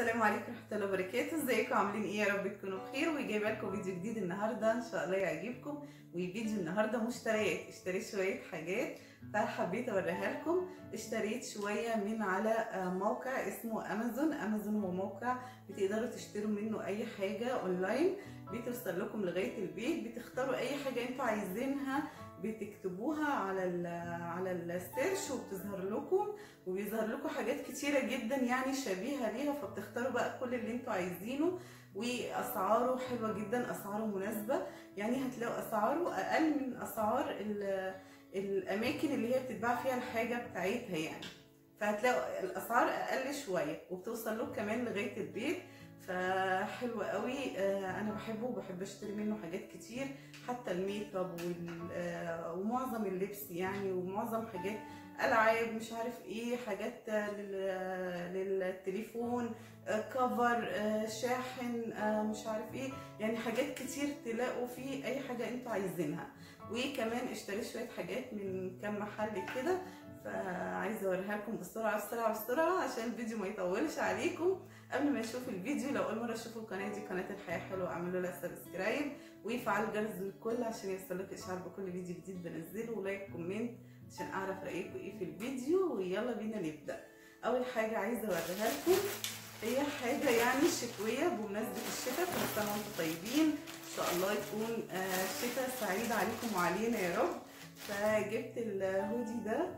السلام عليكم ورحمه الله وبركاته ازيكم عاملين ايه يا رب تكونوا بخير وجايبه لكم فيديو جديد النهارده ان شاء الله يعجبكم وفيديو النهارده مشتريات اشتريت شويه حاجات فحبيت اوريها لكم اشتريت شويه من على موقع اسمه امازون امازون هو موقع بتقدروا تشتروا منه اي حاجه اونلاين بتوصل لكم لغايه البيت بتختاروا اي حاجه انتوا عايزينها بتكتبوها على ال على السيرش وبتظهر لكم وبيظهر لكم حاجات كتيرة جدا يعني شبيهة ليها فبتختاروا بقى كل اللي انتوا عايزينه واسعاره حلوة جدا اسعاره مناسبة يعني هتلاقوا اسعاره اقل من اسعار الاماكن اللي هي بتتباع فيها الحاجة بتاعتها يعني فهتلاقوا الاسعار اقل شوية وبتوصل له كمان لغاية البيت فحلو قوي انا بحبه وبحب اشتري منه حاجات كتير حتى الميك اب ومعظم اللبس يعني ومعظم حاجات العاب مش عارف ايه حاجات للتليفون كفر شاحن مش عارف ايه يعني حاجات كتير تلاقوا فيه اي حاجه انتوا عايزينها وكمان اشتريت شويه حاجات من كام محل كده فعايزه اوريها لكم بسرعه بسرعه بسرعه عشان الفيديو ما يطولش عليكم قبل ما تشوفوا الفيديو لو اول مره تشوفوا القناه دي قناه الحياه حلوه اعملوا لها سبسكرايب وفعلوا الجرس للكل عشان يوصلك اشعار بكل فيديو جديد بنزله ولايك كومنت عشان اعرف رايكم ايه في الفيديو ويلا بينا نبدا اول حاجه عايزه اوريها لكم هي حاجه يعني شتويه بمناسبه الشتاء كل سنه وانتم طيبين ان شاء الله يكون شتاء سعيد عليكم وعلينا يا رب فجبت الهودي ده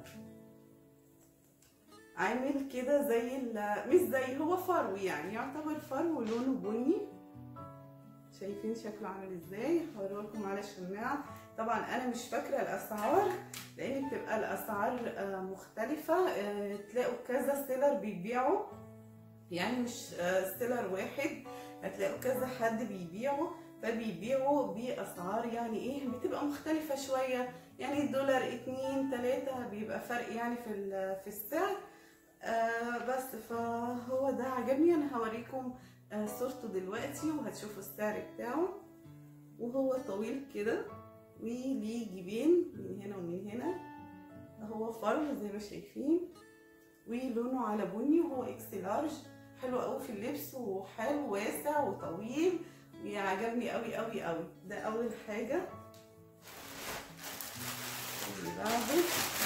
عامل كده زي مش زي هو فرو يعني يعتبر فرو لونه بني شايفين شكله عامل ازاي هوريكم على الشماعه طبعا انا مش فاكره الاسعار لان بتبقى الاسعار مختلفه تلاقوا كذا سيلر بيبيعوا يعني مش سيلر واحد هتلاقوا كذا حد بيبيعوا فبيبيعوا باسعار يعني ايه بتبقى مختلفه شويه يعني دولار اتنين تلاته بيبقى فرق يعني في في السعر آه بس فهو ده عجبني انا هوريكم آه صورته دلوقتي وهتشوفوا السعر بتاعه وهو طويل كده وليه جيبين من هنا ومن هنا هو فرو زي ما شايفين ولونه على بني وهو اكس لارج حلو قوي في اللبس وحلو واسع وطويل وعجبني قوي قوي قوي ده اول حاجه اللي بعده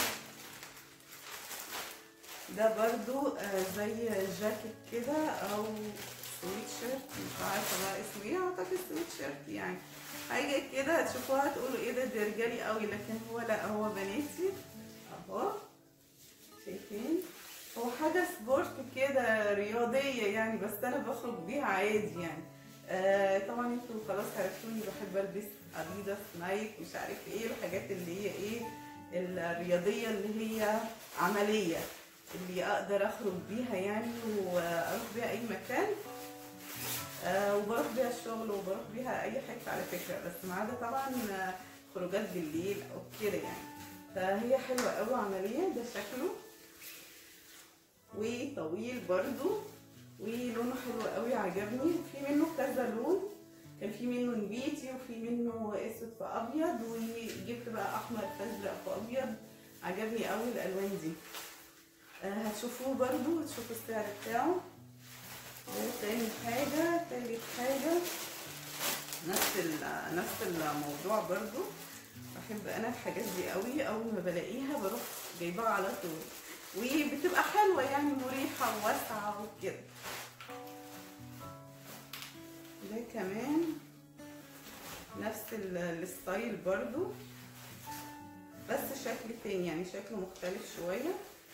ده برضو زي جاكيت كده او سويت شيرت مش عارفه بقى اسمه ايه اعتقد سويت شيرت يعني حاجه كده هتشوفوها تقولوا ايه ده ده رجالي قوي لكن هو لا هو بناتي اهو شايفين هو حاجه سبورت كده رياضيه يعني بس انا بخرج بيها عادي يعني آه طبعا انتوا خلاص عرفتوني بحب البس اديداس نايك مش عارف ايه الحاجات اللي هي ايه الرياضيه اللي هي عمليه اللي اقدر اخرج بيها يعني واروح بيها اي مكان آه وبروح بيها الشغل وبروح بيها اي حته على فكره بس ما عدا طبعا خروجات بالليل او كده يعني فهي حلوه قوي عمليه ده شكله وطويل برضو ولونه حلو قوي عجبني في منه كذا لون كان في منه نبيتي وفي منه اسود في ابيض وجبت بقى احمر في ازرق في ابيض عجبني قوي الالوان دي هتشوفوه برضو هتشوفوا السعر بتاعه وتاني حاجة تالت حاجة نفس نفس الموضوع برضو بحب انا الحاجات دي قوي اول ما بلاقيها بروح جايباها على طول وبتبقى حلوة يعني مريحة وواسعة وكده ده كمان نفس الستايل برضو بس شكل تاني يعني شكله مختلف شويه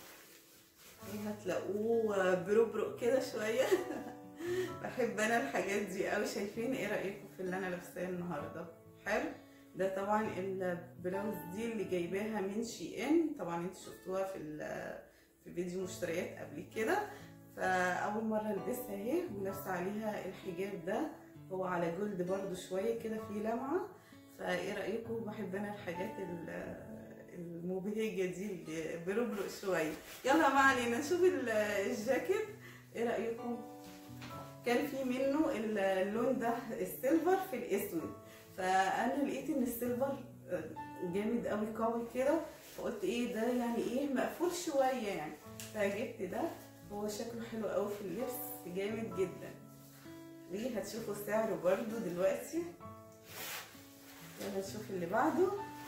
هتلاقوه بربرق كده شويه بحب انا الحاجات دي قوي شايفين ايه رايكم في اللي انا لابساه النهارده حلو ده طبعا البلاوز دي اللي جايباها من شي ان طبعا انتوا شفتوها في في فيديو مشتريات قبل كده فاول مره البسها اهي ولابسه عليها الحجاب ده هو على جلد برده شويه كده فيه لمعه فايه رايكم بحب انا الحاجات المبهجه دي اللي بربرق شويه يلا ما علينا نشوف الجاكيت ايه رايكم كان في منه اللون ده السيلفر في الاسود فانا لقيت ان السيلفر جامد قوي قوي كده فقلت ايه ده يعني ايه مقفول شويه يعني فجبت ده هو شكله حلو قوي في اللبس جامد جدا ليه هتشوفوا سعره برضو دلوقتي يلا نشوف اللي بعده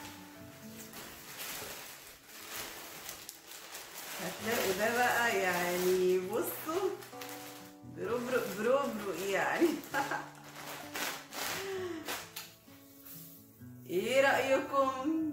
هتلاقوا ده بقى يعني بصوا بربرو بربرو يعني ايه رأيكم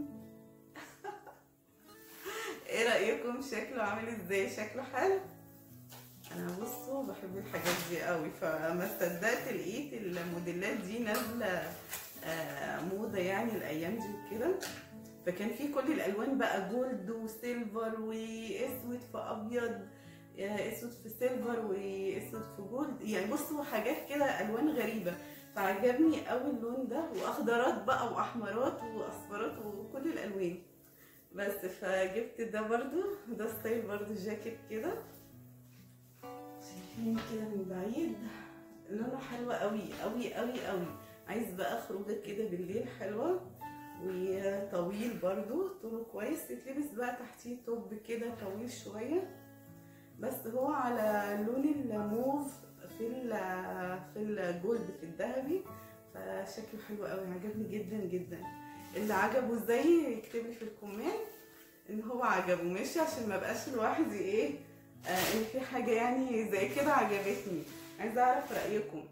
ايه رأيكم شكله عامل ازاي شكله حلو انا بصوا بحب الحاجات دي قوي فما صدقت لقيت الموديلات دي نازله آه موضه يعني الايام دي وكده فكان في كل الالوان بقى جولد وسيلفر واسود في ابيض اسود في سيلفر واسود في جولد يعني بصوا حاجات كده الوان غريبه فعجبني قوي اللون ده واخضرات بقى واحمرات واصفرات وكل الالوان بس فجبت ده برضو ده ستايل برضو جاكيت كده شايفين كده من بعيد لونه حلو قوي قوي قوي قوي عايز بقى خروجه كده بالليل حلوه وطويل برضو طوله كويس يتلبس بقى تحتيه توب كده طويل شويه بس هو على لون الموف في ال في الجولد في الذهبي فشكله حلو قوي عجبني جدا جدا اللي عجبه زي يكتب لي في الكومنت ان هو عجبه ماشي عشان ما بقاش لوحدي ايه آه ان في حاجه يعني زي كده عجبتني عايزه اعرف رايكم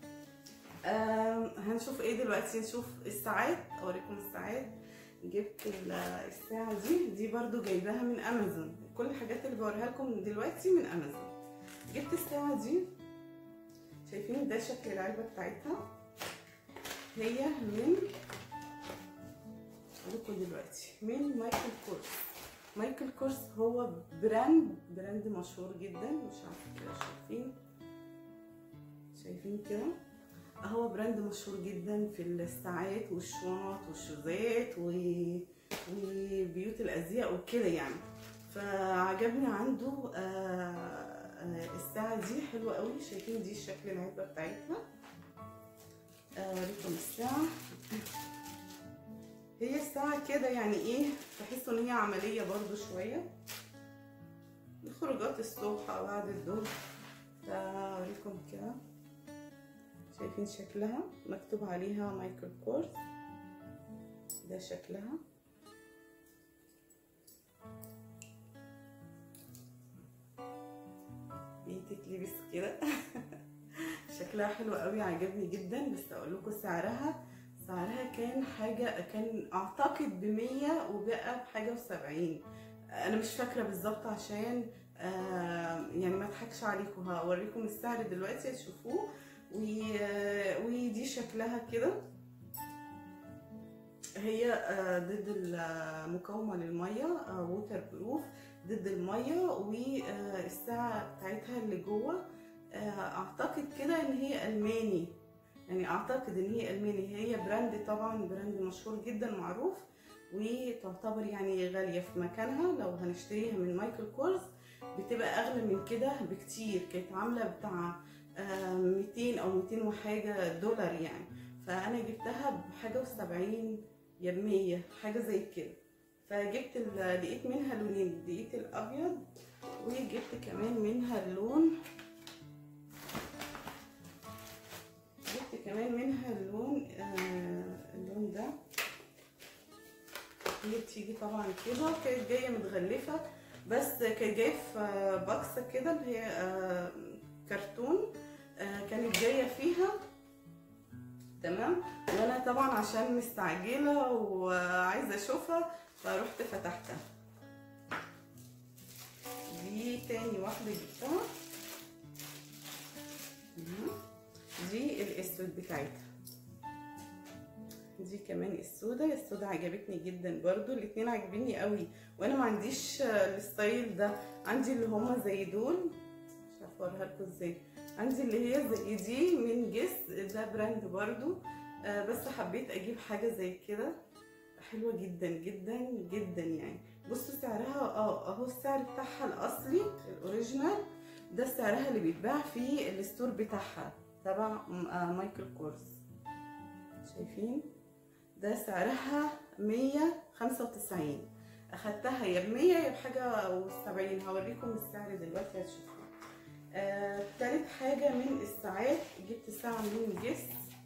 آه هنشوف ايه دلوقتي نشوف الساعات اوريكم الساعات جبت الساعه دي دي برضو جايباها من امازون كل الحاجات اللي بوريها لكم دلوقتي من امازون جبت الساعه دي شايفين ده شكل العلبه بتاعتها هي من لكم دلوقتي من مايكل كورس مايكل كورس هو براند براند مشهور جدا مش عارفه كده شايفين شايفين كده هو براند مشهور جدا في الساعات والشنط والشوزات و... وبيوت الازياء وكده يعني فعجبني عنده آه الساعة دي حلوة قوي شايفين دي شكل العلبة بتاعتها اوريكم الساعة هي الساعة كده يعني ايه تحسوا ان هي عملية برضو شوية خروجات الصبح او بعد الظهر فاوريكم كده شايفين شكلها مكتوب عليها مايكل كورس ده شكلها بتتلبس كده شكلها حلو قوي عجبني جدا بس اقول لكم سعرها سعرها كان حاجة كان اعتقد بمية وبقى بحاجة وسبعين انا مش فاكرة بالظبط عشان آه يعني ما اضحكش عليكم هوريكم السعر دلوقتي تشوفوه ودي شكلها كده هي آه ضد المقاومة للمية ووتر بروف ضد المية والساعة بتاعتها اللي جوه اعتقد كده ان هي الماني يعني اعتقد ان هي الماني هي براند طبعا براند مشهور جدا معروف وتعتبر يعني غاليه في مكانها لو هنشتريها من مايكل كورس بتبقى اغلى من كده بكتير كانت عامله بتاع 200 او 200 وحاجه دولار يعني فانا جبتها بحاجه و70 يا 100 حاجه زي كده فجبت لقيت منها لونين لقيت الابيض وجبت كمان منها اللون جبت كمان منها اللون آه اللون ده هي بتيجي طبعا كده كانت جايه متغلفه بس كانت جايه في بكسه كده اللي هي آه كرتون آه كانت جايه فيها تمام وانا طبعا عشان مستعجله وعايزه اشوفها فروحت فتحتها دي تاني واحده جبتها دي الاسود بتاعتها دي كمان السودا السودا عجبتني جدا برضو الاتنين عاجبيني قوي وانا ما عنديش الستايل ده عندي اللي هما زي دول مش عارفه اوريها لكم ازاي عندي اللي هي زي دي من جس ده براند برضو آه بس حبيت اجيب حاجه زي كده حلوه جدا جدا جدا يعني بصوا سعرها اه اهو السعر بتاعها الاصلي الاوريجينال ده سعرها اللي بيتباع في الستور بتاعها تبع مايكل كورس شايفين ده سعرها مية خمسة وتسعين اخدتها يا بمية يا بحاجة وسبعين هوريكم السعر دلوقتي هتشوفوه آه، تالت حاجة من الساعات جبت ساعة من جس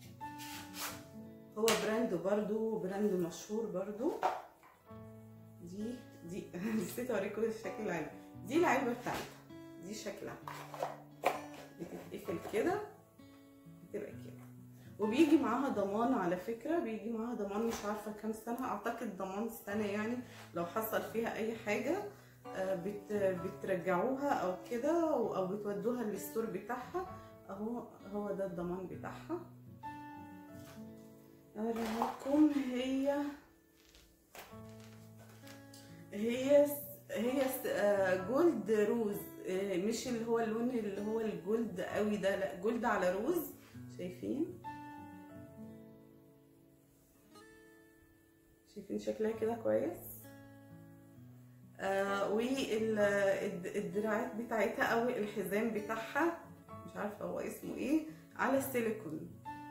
هو براند برضو براند مشهور برضو دي دي نسيت اوريكم شكل العلبة دي العلبة بتاعتها دي شكلها بتتقفل كده بتبقى كده وبيجي معاها ضمان على فكرة بيجي معاها ضمان مش عارفة كام سنة اعتقد ضمان سنة يعني لو حصل فيها اي حاجة آه، بت بترجعوها او كده او أو بتودوها للستور بتاعها اهو هو ده الضمان بتاعها اوريكم هي هي هي س- آه، جولد روز آه، مش اللي هو اللون اللي هو الجولد قوي ده لا جولد على روز شايفين شايفين شكلها كده كويس آه والدراعات بتاعتها او الحزام بتاعها مش عارفه هو اسمه ايه على السيليكون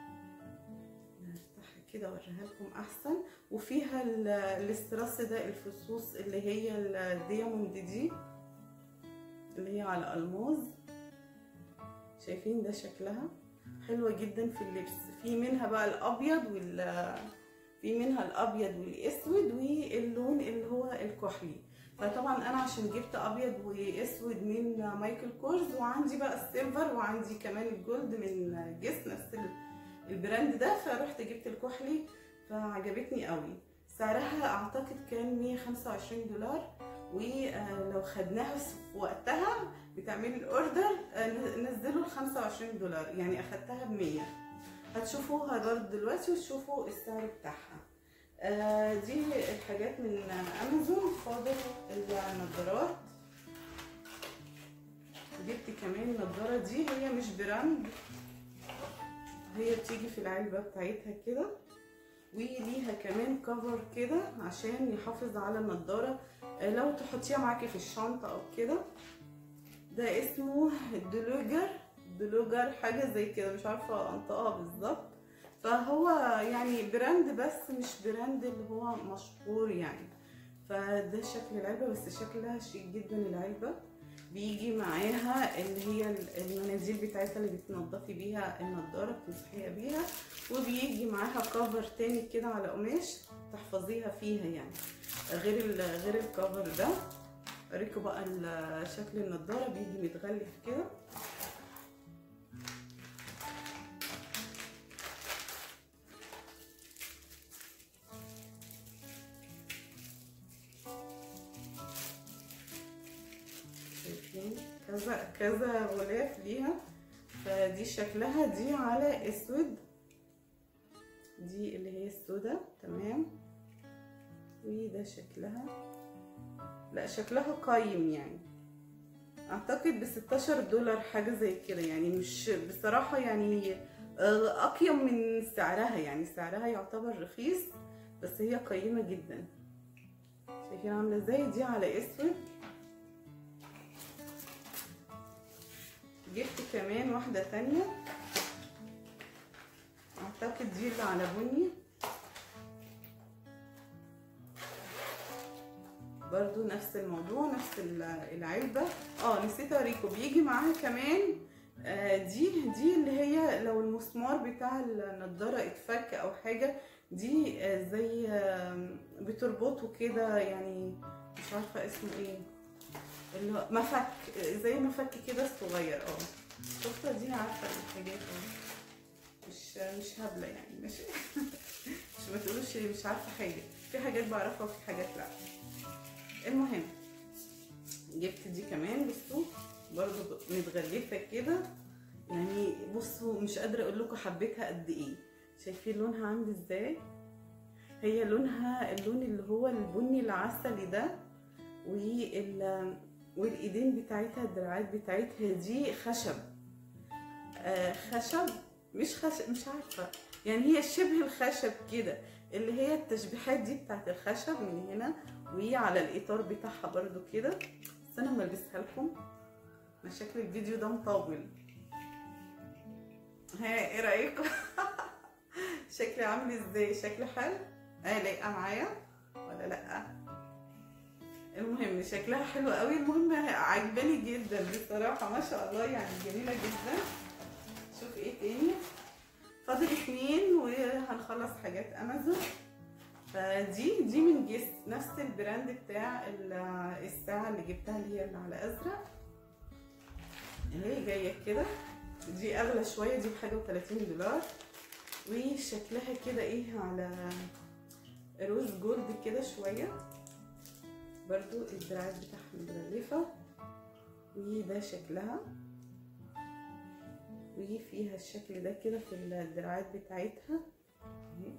هفتحها كده اوريها لكم احسن وفيها ال- الاستراس ده الفصوص اللي هي الدياموند دي اللي هي على الماظ شايفين ده شكلها حلوة جدا في اللبس في منها بقى الابيض وال في منها الابيض والاسود واللون اللي هو الكحلي فطبعا انا عشان جبت ابيض واسود من مايكل كورز وعندي بقى السيلفر وعندي كمان الجولد من جس نفس ال- البراند ده فرحت جبت الكحلي فعجبتني قوي سعرها اعتقد كان 125 دولار ولو خدناها في وقتها بتعملي الاوردر آه، نزلوا ال 25 دولار يعني اخدتها ب 100 هتشوفوها برضه دلوقتي وتشوفوا السعر بتاعها آه، دي الحاجات من امازون فاضل النضارات جبت كمان النضاره دي هي مش براند هي بتيجي في العلبه بتاعتها كده وليها كمان كفر كده عشان يحافظ على النضاره آه، لو تحطيها معاكي في الشنطه او كده ده اسمه دلوجر دلوجر حاجه زي كده مش عارفه انطقها بالظبط فهو يعني براند بس مش براند اللي هو مشهور يعني فده شكل العلبه بس شكلها شيك جدا العلبه بيجي معاها اللي هي المناديل بتاعتها اللي بتنضفي بيها النضاره بتمسحيها بيها وبيجي معاها كفر تاني كده على قماش تحفظيها فيها يعني غير ال غير الكفر ده اوريكم بقى ال- شكل النضاره بيجي متغلف كده شايفين كذا كذا غلاف ليها فدي شكلها دي على اسود دي اللي هي السودا تمام وده شكلها لا شكلها قايم يعني اعتقد ب 16 دولار حاجه زي كده يعني مش بصراحه يعني آه، اقيم من سعرها يعني سعرها يعتبر رخيص بس هي قيمه جدا شايفين عامله ازاي دي على اسود جبت كمان واحده تانية اعتقد دي اللي على بني برضو نفس الموضوع نفس ال- العلبة اه نسيت اوريكم بيجي معاها كمان آه، دي دي اللي هي لو المسمار بتاع النضارة اتفك او حاجة دي آه، زي آه، بتربطه كده يعني مش عارفة اسمه ايه اللي هو مفك آه، زي مفك كده صغير اه شفتها دي عارفة الحاجات اه مش مش هبلة يعني مش مش ما تقولوش مش عارفة حاجة في حاجات بعرفها وفي حاجات لا المهم جبت دي كمان بصوا برضو متغلفه كده يعني بصوا مش قادره اقول لكم حبيتها قد ايه شايفين لونها عامل ازاي هي لونها اللون اللي هو البني العسلي ده وال والايدين بتاعتها الدراعات بتاعتها دي خشب آه خشب مش خشب مش عارفه يعني هي شبه الخشب كده اللي هي التشبيحات دي بتاعت الخشب من هنا وعلى الاطار بتاعها برضو كده بس انا ملبسها لكم ما شكل الفيديو ده مطول ها ايه رايكم شكلي عامل ازاي شكلي حلو اه لايقه معايا ولا لا المهم شكلها حلو قوي المهم عجباني جدا بصراحه ما شاء الله يعني جميله جدا شوف ايه تاني فاضل اتنين وهنخلص حاجات امازون فدي دي من جيس نفس البراند بتاع ال- الساعه اللي جبتها اللي هي اللي على ازرق اللي هي جايه كده دي اغلى شويه دي بحاجه و30 دولار وشكلها كده ايه على روز جولد كده شويه برضو الدراعات بتاعها مغلفه وده شكلها وفيها الشكل ده كده في الدراعات بتاعتها اهي.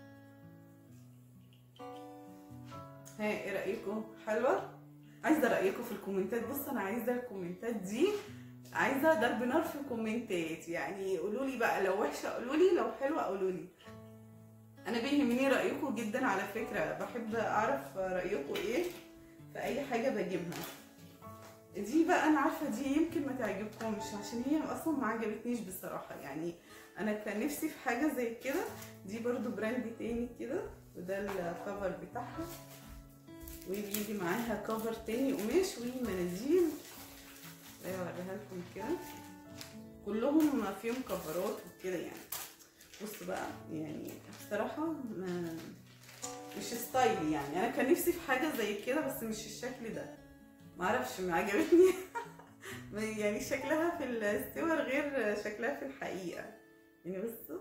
ها ايه رايكم حلوه عايزه رايكم في الكومنتات بص انا عايزه الكومنتات دي عايزه ضرب نار في الكومنتات يعني قولوا لي بقى لو وحشه قولوا لي لو حلوه قولوا لي انا بيهمني رايكم جدا على فكره بحب اعرف رايكم ايه في اي حاجه بجيبها دي بقى انا عارفه دي يمكن ما تعجبكمش عشان هي اصلا ما عجبتنيش بصراحه يعني انا كان نفسي في حاجه زي كده دي برضو براند تاني كده وده الكفر بتاعها وبيجي معاها كفر تاني قماش ومناديل اوريها لكم كده كلهم فيهم كفرات وكده يعني بصوا بقى يعني بصراحه ما مش ستايلي يعني انا كان نفسي في حاجه زي كده بس مش الشكل ده معرفش ما عجبتني يعني شكلها في الصور غير شكلها في الحقيقه يعني بصوا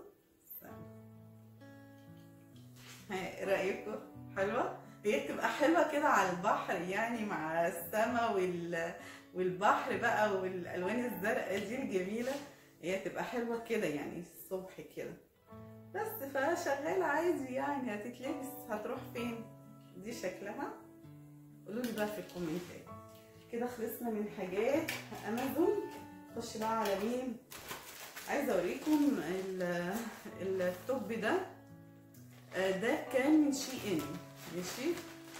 ها إيه رايكم حلوه هي تبقى حلوه كده على البحر يعني مع السماء وال والبحر بقى والالوان الزرقاء دي الجميله هي تبقى حلوه كده يعني الصبح كده بس فشغاله عادي يعني هتتلبس هتروح فين دي شكلها قولوا لي بقى في الكومنتات كده خلصنا من حاجات امازون نخش بقى على مين عايزه اوريكم ال- التوب ده آه، ده كان من شي ان ماشي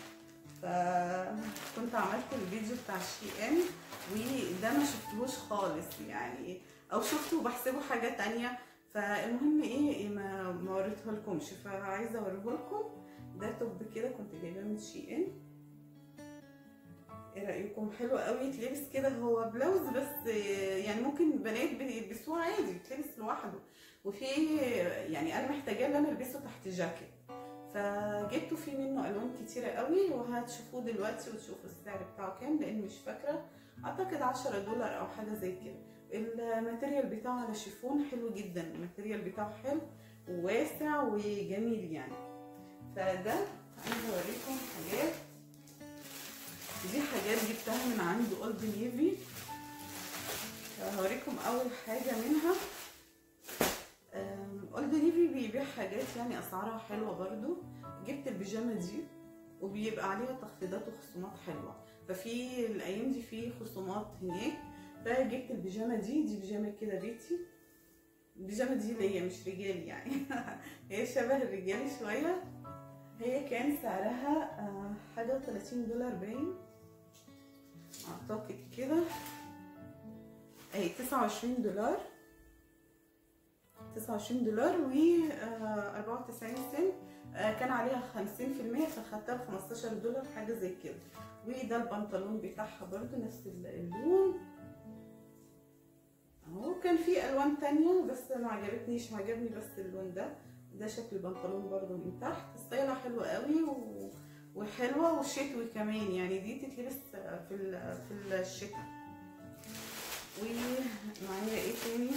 فكنت عملت الفيديو بتاع شي ان وده ما شفتهوش خالص يعني او شفته وبحسبه حاجه تانية فالمهم ايه إيه ما ما وريته لكمش فعايزه اوريه لكم ده توب كده كنت جايباه من شي ان ايه رايكم حلو قوي يتلبس كده هو بلاوز بس يعني ممكن البنات بيلبسوه عادي يتلبس لوحده وفي يعني انا محتاجاه ان انا البسه تحت جاكيت فجبته فيه منه الوان كتيره قوي وهتشوفوه دلوقتي وتشوفوا السعر بتاعه كام لان مش فاكره اعتقد 10 دولار او حاجه زي كده الماتيريال بتاعه على شيفون حلو جدا الماتيريال بتاعه حلو وواسع وجميل يعني فده عايزه اوريكم حاجات دي حاجات جبتها من عند اولد نيفي هوريكم اول حاجه منها اولد نيفي بيبيع حاجات يعني اسعارها حلوه برضو جبت البيجامه دي وبيبقى عليها تخفيضات وخصومات حلوه ففي الايام دي في خصومات هناك فجبت البيجامه دي دي بيجامه كده بيتي البيجامه دي ليا مش رجالي يعني هي شبه الرجالي شويه هي كان سعرها آه، حاجه 30 دولار باين اعتقد كده اهي 29 دولار 29 دولار و 94 سنت آه، كان عليها 50% فخدتها ب 15 دولار حاجه زي كده وده البنطلون بتاعها برضو نفس اللون اهو كان في الوان تانية بس ما عجبتنيش عجبني بس اللون ده ده شكل البنطلون برضو من تحت ستايلها حلو قوي و... وحلوه وشتوي كمان يعني دي تتلبس في ال... في الشتاء ومعايا ايه تاني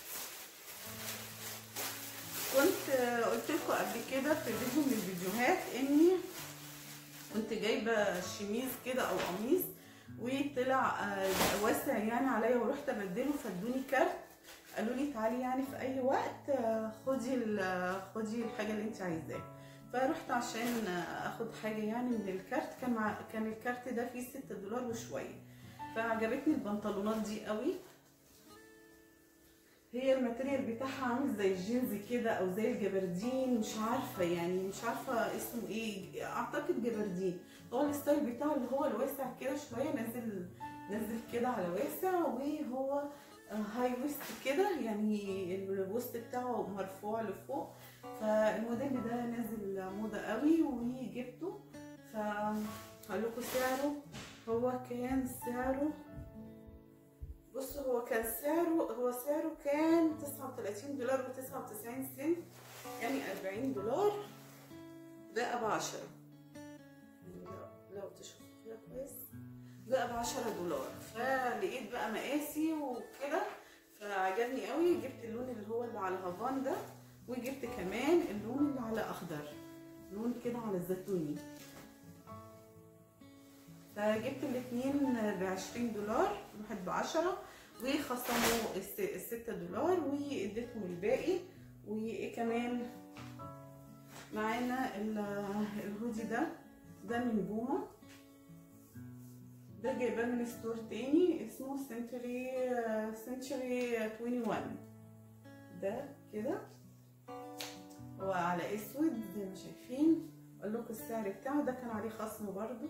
كنت قلت لكم قبل كده في فيديو من الفيديوهات اني كنت جايبه شميز كده او قميص وطلع آه، واسع يعني عليا ورحت ابدله فادوني كارت قالوا لي تعالي يعني في اي وقت آه، خدي ال- خدي الحاجه اللي انت عايزاها فرحت عشان آه، اخد حاجه يعني من الكارت كان مع كان الكارت ده فيه 6 دولار وشويه فعجبتني البنطلونات دي قوي هي الماتيريال بتاعها عامل زي الجينز كده او زي الجبردين مش عارفه يعني مش عارفه اسمه ايه اعتقد جبردين هو الستايل بتاعه اللي هو الواسع كده شويه نازل نازل كده على واسع وهو هاي ويست كده يعني الوسط بتاعه مرفوع لفوق فالموديل ده نازل موضه قوي وجبته ف هقول لكم سعره هو كان سعره بصوا هو كان سعره هو سعره كان 39 دولار و99 سنت يعني 40 دولار بقى ب 10 لو تشوفوا كده كويس بقى ب 10 دولار فلقيت بقى مقاسي وكده فعجبني قوي جبت اللون اللي هو اللي على هافان ده وجبت كمان اللون اللي على اخضر لون كده على الزيتوني فجبت الاتنين بعشرين دولار واحد بعشرة وخصموا الستة دولار واديتهم الباقي وايه كمان معانا الهودي ده ده من بوما ده جايباه من ستور تاني اسمه سنتري سنتري 21 ده كده هو على اسود زي ما شايفين اقول لكم السعر بتاعه ده كان عليه خصم برضو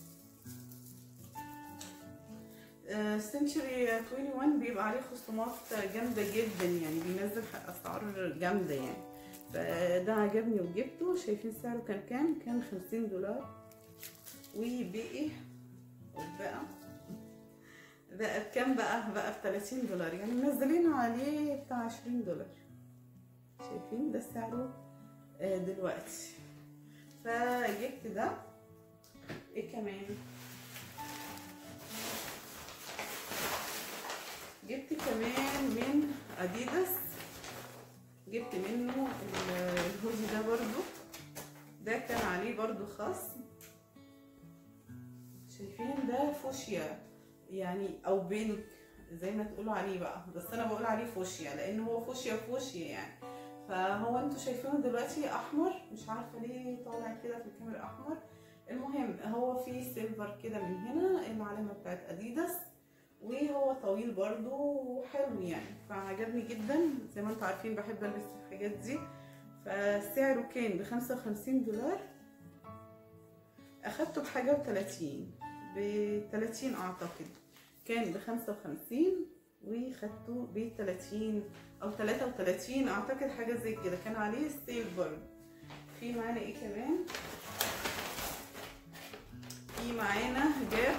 سنتشري 21 بيبقى عليه خصومات جامده جدا يعني بينزل اسعار جامده يعني فده عجبني وجبته شايفين سعره كان كام كان 50 دولار وبقي بقى بقى بكام بقى بقى ب 30 دولار يعني منزلين عليه بتاع 20 دولار شايفين ده سعره دلوقتي فجبت ده ايه كمان جبت كمان من اديداس جبت منه الهودي ده برضو ده كان عليه برضو خصم شايفين ده فوشيا يعني او بينك زي ما تقولوا عليه بقى بس انا بقول عليه فوشيا لان هو فوشيا فوشيا يعني فهو انتوا شايفينه دلوقتي احمر مش عارفه ليه طالع كده في الكاميرا احمر المهم هو فيه سيلفر كده من هنا العلامه بتاعت اديداس وهو طويل برضو وحلو يعني فعجبني جدا زي ما انتوا عارفين بحب البس الحاجات دي فسعره كان بخمسة وخمسين دولار اخدته بحاجة وتلاتين بتلاتين اعتقد كان بخمسة وخمسين وخدته بتلاتين او تلاتة وتلاتين اعتقد حاجة زي كده كان عليه ستيل برضو في معانا ايه كمان في معانا جاب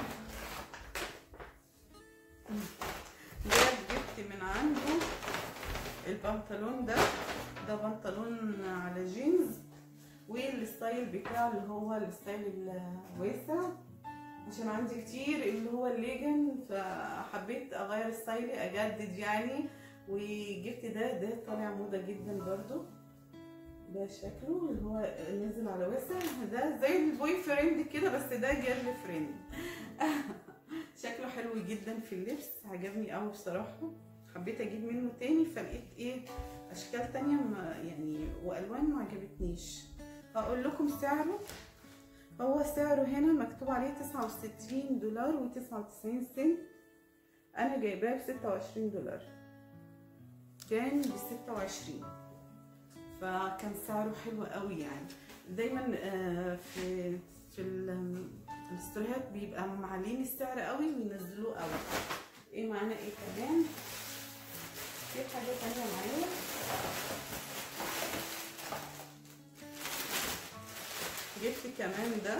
جاب جبت من عنده البنطلون ده ده بنطلون على جينز والستايل بتاعه اللي هو الستايل الواسع عشان عندي كتير اللي هو الليجن فحبيت اغير ستايلي اجدد يعني وجبت ده ده طالع موضه جدا برضو ده شكله اللي هو نازل على واسع ده زي البوي فريند كده بس ده جيرل فريند شكله حلو جدا في اللبس عجبني قوي بصراحه حبيت اجيب منه تاني فلقيت ايه اشكال تانية ما يعني والوان ما عجبتنيش هقول لكم سعره هو سعره هنا مكتوب عليه تسعة وستين دولار وتسعة وتسعين سنت انا جايباه بستة وعشرين دولار كان بستة وعشرين فكان سعره حلو قوي يعني دايما في في الستوريات بيبقى معلين السعر قوي وينزلوه قوي ايه معانا ايه كمان في حاجه تانية معايا جبت كمان ده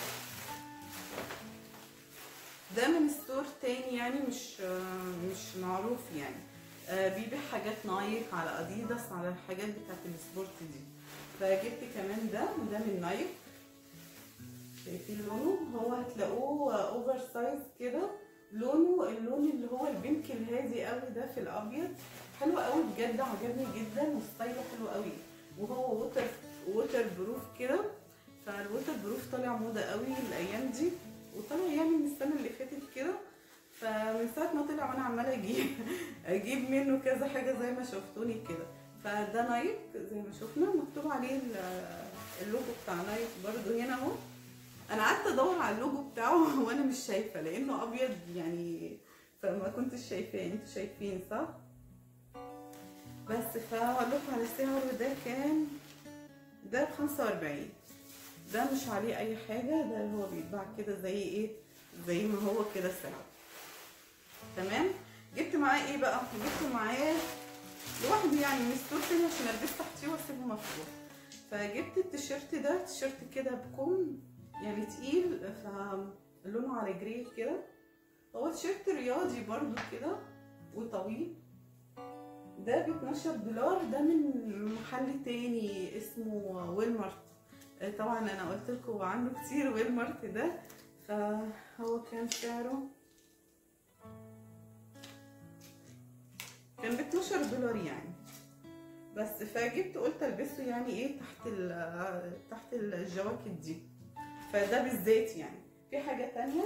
ده من ستور تاني يعني مش مش معروف يعني بيبيع حاجات نايك على اديداس على الحاجات بتاعت السبورت دي فجبت كمان ده ده من نايك شايفين لونه هو هتلاقوه اوفر سايز كده لونه اللون اللي هو البنك الهادي قوي ده في الابيض حلو قوي بجد عجبني جدا وستايله حلو قوي وهو ووتر ووتر بروف كده فالووتر بروف طالع موضه قوي الايام دي وطلع يعني من السنه اللي فاتت كده فمن ساعه ما طلع وانا عماله اجيب اجيب منه كذا حاجه زي ما شفتوني كده فده نايك زي ما شفنا مكتوب عليه اللوجو بتاع نايك برده هنا اهو انا قعدت ادور على اللوجو بتاعه وانا مش شايفه لانه ابيض يعني فما كنتش شايفاه انتوا شايفين صح بس فهقول لكم على سعره ده كان ده ب 45 ده مش عليه اي حاجه ده اللي هو بيتباع كده زي ايه زي ما هو كده سعره تمام جبت معاه ايه بقى جبت معاه لوحده يعني من ستور تاني عشان البس تحتيه واسيبه مفتوح فجبت التيشيرت ده تيشيرت كده بكم يعني تقيل فلونه على جري كده هو تيشيرت رياضي برضو كده وطويل ده ب 12 دولار ده من محل تاني اسمه ويلمارت طبعا انا قلت لكم عنه كتير ويلمارت ده فهو كان سعره كان ب 12 دولار يعني بس فجبت قلت البسه يعني ايه تحت ال تحت الجواكت دي فده بالذات يعني في حاجه تانية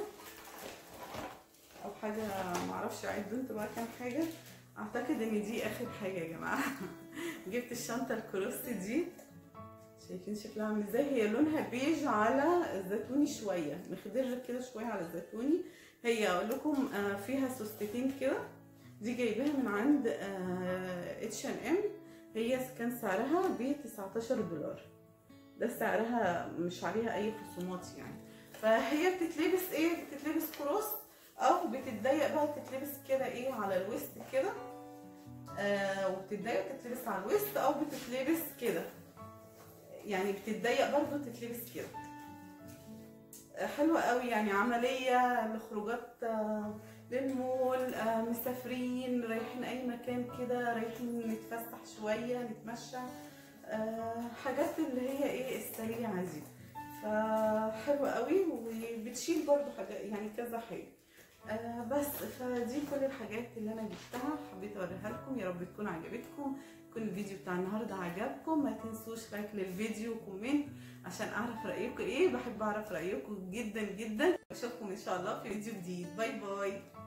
او حاجه معرفش عدوا انتوا بقى كام حاجه اعتقد ان دي اخر حاجه يا جماعه جبت الشنطه الكروس دي شايفين شكلها عامل ازاي هي لونها بيج على زيتوني شويه مخضر كده شويه على الزيتوني هي اقول لكم فيها سوستتين كده دي جايباها من عند اتش ان ام هي كان سعرها ب 19 دولار ده سعرها مش عليها اي خصومات يعني فهي بتتلبس ايه بتتلبس كروس او بتتضيق بقى بتتلبس كده ايه على الوسط كده آه وبتتضيق بتتلبس على الوسط او بتتلبس كده يعني بتتضيق برضو تتلبس كده آه حلوة قوي يعني عملية لخروجات آه للمول آه مسافرين رايحين اي مكان كده رايحين نتفسح شوية نتمشى آه حاجات اللي هي ايه السريعة دي فحلوة قوي وبتشيل برضو حاجة يعني كذا حاجة آه بس فدي كل الحاجات اللي انا جبتها حبيت اوريها لكم يا رب تكون عجبتكم يكون الفيديو بتاع النهارده عجبكم ما تنسوش لايك للفيديو وكومنت عشان اعرف رايكم ايه بحب اعرف رايكم جدا جدا اشوفكم ان شاء الله في فيديو جديد باي باي